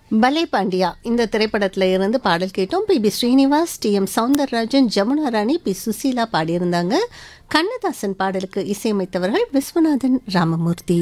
பலே பாண்டியா இந்த திரைப்படத்தில் இருந்து பாடல் கேட்டோம் P B Srinivas T M Soundararajan Jamuna Rani P Susheela பாடியிருந்தாங்க கண்ணதாசன் பாடலுக்கு இசையமைத்தவர்கள் விஸ்வநாதன் ராமமூர்த்தி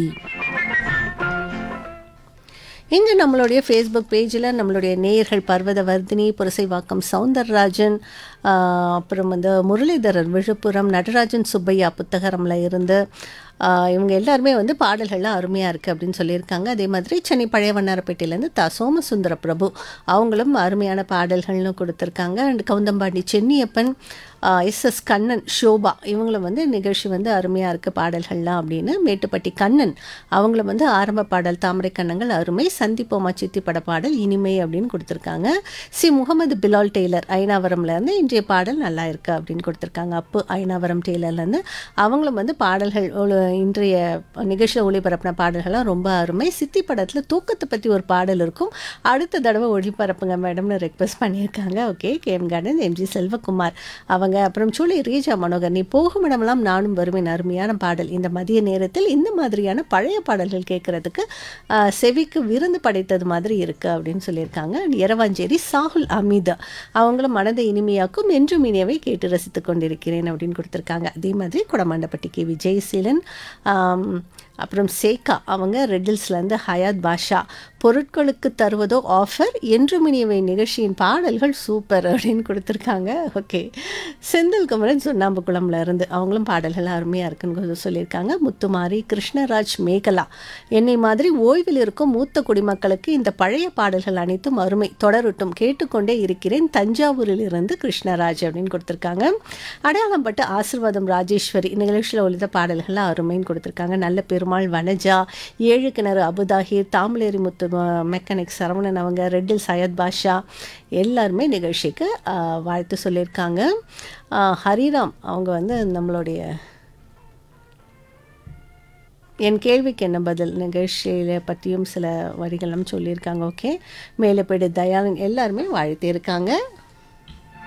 இன்று நம்மளுடைய ஃபேஸ்புக் பேஜில் நம்மளுடைய நேயர்கள் பர்வத வர்தினி புரசைவாக்கம் சவுந்தரராஜன் ஆஹ், அப்புறம் வந்து முரளிதரன் விழுப்புரம் நடராஜன் சுப்பையா புத்தகரம்ல இருந்து ஆஹ், இவங்க எல்லாருமே வந்து பாடல்கள்லாம் அருமையாக இருக்குது அப்படின்னு சொல்லியிருக்காங்க அதே மாதிரி சென்னை பழைய வண்ணாரப்பேட்டையிலேருந்து த சோமசுந்தர பிரபு அவங்களும் அருமையான பாடல்கள்னு கொடுத்துருக்காங்க and Kavunthampandi Chenniappan S S Kannan Shobha இவங்களும் வந்து நிகழ்ச்சி வந்து அருமையாக இருக்குது பாடல்கள்லாம் அப்படின்னு மேட்டுப்பட்டி கண்ணன் அவங்களும் வந்து ஆரம்ப பாடல் தாமரை கண்ணங்கள் அருமை சந்திப்போமா சித்தி பட பாடல் இனிமை அப்படின்னு கொடுத்துருக்காங்க சி முகமது பிலால் டெய்லர் ஐநாவரம்லேருந்து இன்றைய பாடல் நல்லா இருக்கு அப்படின்னு கொடுத்துருக்காங்க அப்பு ஐநாவரம் டெய்லர்லேருந்து அவங்களும் வந்து பாடல்கள் ஒளி- இன்றைய நிகழ்ச்சியில் ஒளிபரப்பின பாடல்கள்லாம் ரொம்ப அருமை சித்தி படத்தில் தூக்கத்தை பற்றி ஒரு பாடல் இருக்கும் அடுத்த தடவை ஒளிபரப்புங்க மேடம்னு ரெக்வஸ்ட் பண்ணியிருக்காங்க okay KM garden MG Selvakumar அவங்க அப்புறம் சுழி ரீஜா மனோகர் நீ போகும் இடமெல்லாம் நானும் வருவேன் அருமையான பாடல் இந்த மதிய நேரத்தில் இந்த மாதிரியான பழைய பாடல்கள் கேட்கறதுக்கு ஆஹ், செவிக்கு விருந்து படைத்தது மாதிரி இருக்கு அப்படின்னு சொல்லியிருக்காங்க And எரவாஞ்சேரி சாகுல் அமீதா அவங்களும் மனதை இனிமையாக்கும் என்றும் இனியவை கேட்டு ரசித்துக் கொண்டிருக்கிறேன் அப்படின்னு கொடுத்துருக்காங்க அதே மாதிரி குடமாண்டப்பட்டி கே விஜயசீலன் ஆம், அப்புறம் சேகா அவங்க ரெட்டில்ஸ்லேருந்து ஹயாத் பாஷா பொருட்களுக்கு தருவதோ ஆஃபர் என்றும் இனியவை நிகழ்ச்சியின் பாடல்கள் சூப்பர் அப்படின்னு கொடுத்துருக்காங்க ஓகே செந்தில் குமரன் சுண்ணாம்புக்குளம்ல இருந்து அவங்களும் பாடல்கள் அருமையாக இருக்குன்னு கொஞ்சம் சொல்லியிருக்காங்க முத்துமாரி கிருஷ்ணராஜ் மேகலா என்னை மாதிரி ஓய்வில் இருக்கும் மூத்த குடிமக்களுக்கு இந்த பழைய பாடல்கள் அனைத்தும் அருமை தொடரட்டும் கேட்டுக்கொண்டே இருக்கிறேன் தஞ்சாவூரில் இருந்து கிருஷ்ணராஜ் அப்படின்னு கொடுத்துருக்காங்க அடையாளம் பட்டு ஆசிர்வாதம் ராஜேஸ்வரி நிகழ்ச்சியில் ஒழித்த பாடல்கள்லாம் அருமைன்னு கொடுத்துருக்காங்க நல்ல பெருமாள் வனஜா ஏழு கிணறு அபுதாஹிர் தாமலேரி முத்து மெக்கானிக் சரவணன் அவங்க ரெட்டில் சையத் பாஷா எல்லாருமே நிகழ்ச்சிக்கு ஆஹ், வாழ்த்து சொல்லியிருக்காங்க ஆஹ், ஹரிராம் அவங்க வந்து நம்மளுடைய என் கேள்விக்கு என்ன பதில் நிகழ்ச்சியில பற்றியும் சில வரிகளும் சொல்லியிருக்காங்க ஓகே மேலே போய்ட்டு தயாளன் எல்லாருமே வாழ்த்தியிருக்காங்க